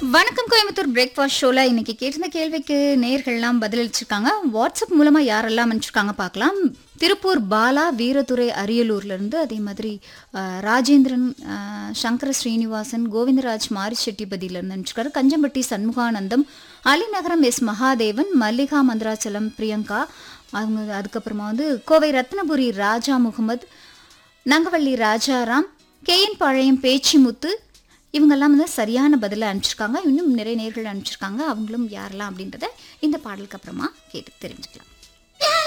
வணக்கம் கோயம்புத்தூர் பிரேக்ஃபாஸ்ட் ஷோல இன்னைக்கு கேட்டிருந்த கேள்விக்கு நேர்கள்லாம் பதிலளிச்சிருக்காங்க வாட்ஸ்அப் மூலமா யாரெல்லாம் அனுப்பிச்சிருக்காங்க பார்க்கலாம் திருப்பூர் பாலா வீரதுரை அரியலூர்ல இருந்து அதே மாதிரி அஹ், ராஜேந்திரன் அஹ், சங்கர ஸ்ரீனிவாசன் கோவிந்தராஜ் மாரிச்செட்டிபதியில இருந்து அனுப்பிச்சிருக்காரு கஞ்சம்பட்டி சண்முகானந்தம் அலிநகரம் எஸ் மகாதேவன் மல்லிகா மந்திராச்சலம் பிரியங்கா அவங்க அதுக்கப்புறமா வந்து கோவை ரத்னபுரி ராஜா முகமது நங்கவள்ளி ராஜாராம் கேஎன் பாளையம் பேச்சிமுத்து இவங்கெல்லாம் வந்து சரியான பதிலை அனுப்பிச்சிருக்காங்க இன்னும் நிறைய நேர்கள் அனுப்பிச்சிருக்காங்க அவங்களும் யாரெல்லாம் அப்படின்றத இந்த பாடலுக்கு அப்புறமா கேட்டு தெரிஞ்சுக்கலாம்